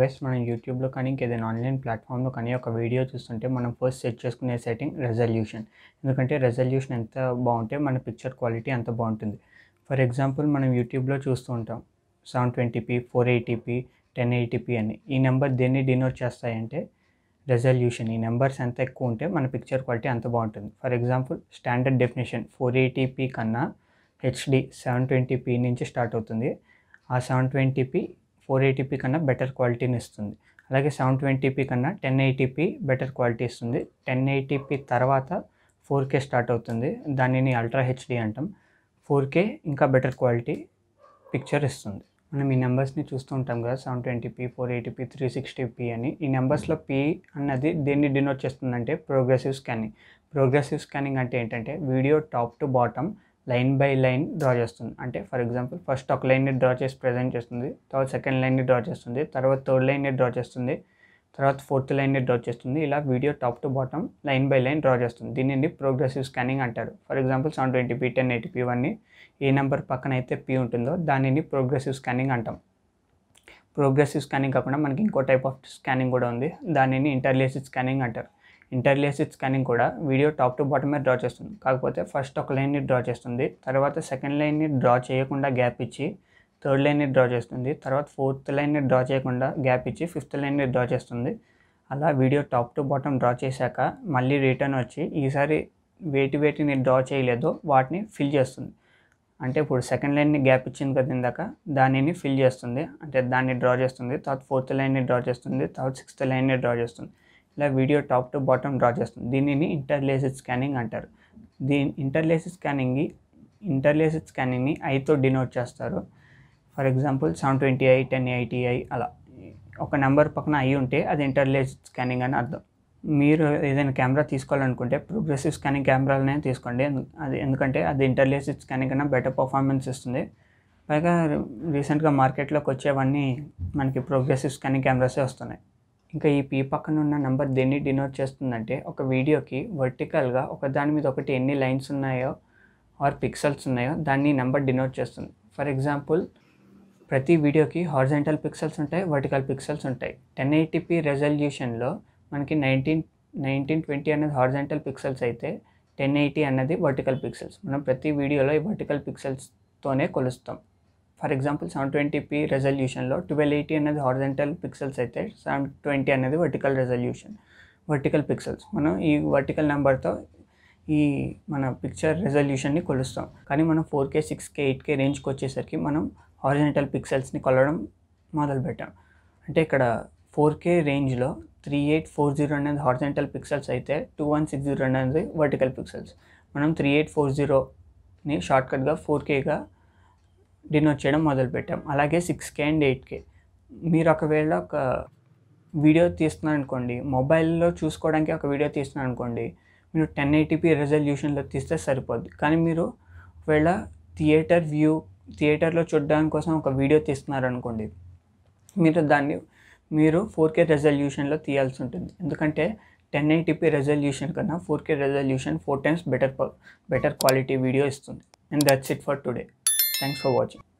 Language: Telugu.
గైస్ మనం యూట్యూబ్లో కానీ ఇంకేదైనా ఆన్లైన్ ప్లాట్ఫామ్లో కానీ ఒక వీడియో చూస్తుంటే మనం ఫస్ట్ సెట్ చేసుకునే సెట్టింగ్ రెజల్యూషన్ ఎందుకంటే రెజల్యూషన్ ఎంత బాగుంటే మన పిక్చర్ క్వాలిటీ అంత బాగుంటుంది ఫర్ ఎగ్జాంపుల్ మనం యూట్యూబ్లో చూస్తూ ఉంటాం seven twenty P four eighty P ten eighty P అని ఈ నెంబర్ దేన్ని డినోట్ చేస్తాయంటే రెజల్యూషన్ ఈ నెంబర్స్ ఎంత ఎక్కువ ఉంటే మన పిక్చర్ క్వాలిటీ అంత బాగుంటుంది for example standard definition four eighty P కన్నా హెచ్డి సెవెన్ ట్వంటీపీ నుంచి స్టార్ట్ అవుతుంది ఆ సెవెన్ ట్వంటీపీ ఫోర్ ఎయిటీపీ కన్నా బెటర్ క్వాలిటీని ఇస్తుంది అలాగే సెవెన్ ట్వంటీపీ కన్నా టెన్ ఎయిటీపీ బెటర్ క్వాలిటీ ఇస్తుంది టెన్ ఎయిటీపీ తర్వాత ఫోర్ కే స్టార్ట్ అవుతుంది దానిని అల్ట్రా హెచ్డి అంటాం ఫోర్ కే ఇంకా బెటర్ క్వాలిటీ పిక్చర్ ఇస్తుంది మనం ఈ నెంబర్స్ని చూస్తూ ఉంటాం కదా seven twenty P four eighty P three sixty అని ఈ నెంబర్స్లో పీ అన్నది దేన్ని డినోట్ చేస్తుందంటే ప్రోగ్రెసివ్ స్కానింగ్ ప్రోగ్రెసివ్ స్కానింగ్ అంటే ఏంటంటే video top to bottom line by line draw చేస్తుంది అంటే ఫర్ ఎగ్జాంపుల్ ఫస్ట్ ఒక లైన్ని డ్రా చేసి ప్రజెంట్ చేస్తుంది తర్వాత సెకండ్ లైన్ని డ్రా చేస్తుంది తర్వాత థర్డ్ లైన్ని డ్రా చేస్తుంది తర్వాత ఫోర్త్ లైన్ని డ్రా చేస్తుంది ఇలా video top to bottom line by line draw చేస్తుంది దీనిని ప్రోగ్రెసివ్ స్కానింగ్ అంటారు for example seven twenty P ten eighty P ఇవన్నీ ఏ నెంబర్ పక్కన అయితే పీ ఉంటుందో దానిని ప్రోగ్రెసివ్ స్కానింగ్ అంటాం ప్రోగ్రెసివ్ స్కానింగ్ కాకుండా మనకి ఇంకో టైప్ ఆఫ్ స్కానింగ్ కూడా ఉంది దానిని ఇంటర్లేసివ్ స్కానింగ్ అంటారు ఇంటర్లేసివ్ స్కానింగ్ కూడా వీడియో టాప్ టు బాటమే డ్రా చేస్తుంది కాకపోతే ఫస్ట్ ఒక లైన్ని డ్రా చేస్తుంది తర్వాత సెకండ్ లైన్ని డ్రా చేయకుండా గ్యాప్ ఇచ్చి థర్డ్ లైన్ని డ్రా చేస్తుంది తర్వాత ఫోర్త్ లైన్ని డ్రా చేయకుండా గ్యాప్ ఇచ్చి ఫిఫ్త్ లైన్ని డ్రా చేస్తుంది అలా video top to bottom draw చేశాక మళ్ళీ రిటర్న్ వచ్చి ఈసారి వేటి వేటిని డ్రా చేయలేదో వాటిని ఫిల్ చేస్తుంది అంటే ఇప్పుడు సెకండ్ లైన్ని గ్యాప్ ఇచ్చింది కదా ఇందాక దానిని ఫిల్ చేస్తుంది అంటే దాన్ని డ్రా చేస్తుంది తర్వాత ఫోర్త్ లైన్ని డ్రా చేస్తుంది తర్వాత సిక్స్త్ లైన్ని డ్రా చేస్తుంది ఇలా video top to bottom draw చేస్తుంది దీనిని ఇంటర్లేసివ్ స్కానింగ్ అంటారు దీని ఇంటర్లేసివ్ స్కానింగ్ ఇంటర్లేసివ్ స్కానింగ్ని ఐతో డినోట్ చేస్తారు for example seven twenty I ten eighty I అలా ఒక నెంబర్ పక్కన ఐ ఉంటే అది ఇంటర్లేసివ్ స్కానింగ్ అని అర్థం మీరు ఏదైనా కెమెరా తీసుకోవాలనుకుంటే ప్రోగ్రెసివ్ స్కానింగ్ కెమెరాలనే తీసుకోండి అది ఎందుకంటే అది ఇంటర్లేసివ్ స్కానింగ్ కన్నా బెటర్ పర్ఫార్మెన్స్ ఇస్తుంది పైగా రీసెంట్గా మార్కెట్లోకి వచ్చేవన్నీ మనకి ప్రోగ్రెసివ్ స్కానింగ్ కెమెరాసే వస్తున్నాయి ఇంకా ఈ పీ పక్కన ఉన్న నెంబర్ దేన్ని డినోట్ చేస్తుందంటే ఒక వీడియోకి వర్టికల్గా ఒక దాని మీద ఒకటి ఎన్ని లైన్స్ ఉన్నాయో ఆర్ పిక్సెల్స్ ఉన్నాయో దాన్ని నెంబర్ డినోట్ చేస్తుంది ఫర్ ఎగ్జాంపుల్ ప్రతి వీడియోకి హార్జెంటల్ పిక్సెల్స్ ఉంటాయి వర్టికల్ పిక్సెల్స్ ఉంటాయి టెన్ ఎయిటీపీ రెజల్యూషన్లో మనకి నైన్టీన్ నైన్టీన్ ట్వంటీ అనేది హార్జెంటల్ పిక్సెల్స్ అయితే టెన్ ఎయిటీ అన్నది వర్టికల్ పిక్సెల్స్ మనం ప్రతి వీడియోలో ఈ వర్టికల్ పిక్సెల్స్తోనే కొలుస్తాం ఫర్ ఎగ్జాంపుల్ సెవెన్ ట్వంటీపీ రెజల్యూషన్లో ట్వెల్వ్ ఎయిటీ అనేది హార్జెంటల్ పిక్సెల్స్ అయితే సెవెన్ ట్వంటీ అనేది వర్టికల్ రెజల్యూషన్ వర్టికల్ పిక్సెల్స్ మనం ఈ వర్టికల్ నెంబర్తో ఈ మన పిక్చర్ రెజల్యూషన్ని కొలుస్తాం కానీ మనం four K six K eight K రేంజ్కి వచ్చేసరికి మనం హారిజెంటల్ పిక్సెల్స్ని కొలవడం మొదలుపెట్టాం అంటే ఇక్కడ ఫోర్ కే రేంజ్లో త్రీ ఎయిట్ ఫోర్ జీరో అనేది హారిజెంటల్ పిక్సెల్స్ అయితే టూ వన్ సిక్స్ జీరో అనేది వర్టికల్ పిక్సెల్స్ మనం త్రీ ఎయిట్ ఫోర్ జీరోని షార్ట్కట్గా ఫోర్ కేగా డినోట్ చేయడం మొదలుపెట్టాం అలాగే six K and eight K మీరు ఒకవేళ ఒక వీడియో తీస్తున్నారు అనుకోండి మొబైల్లో చూసుకోవడానికి ఒక వీడియో తీస్తున్నారు అనుకోండి మీరు టెన్ ఎయిటీపీ రెజల్యూషన్లో తీస్తే సరిపోద్ది కానీ మీరు ఒకవేళ థియేటర్ వ్యూ థియేటర్లో చూడడానికి కోసం ఒక వీడియో తీస్తున్నారు అనుకోండి మీరు దాన్ని మీరు ఫోర్ కే రెజల్యూషన్లో తీయాల్సి ఉంటుంది ఎందుకంటే టెన్ ఎయిటీపీ రెజల్యూషన్ కన్నా four K resolution four times better better quality video ఇస్తుంది and that's it for today thanks for watching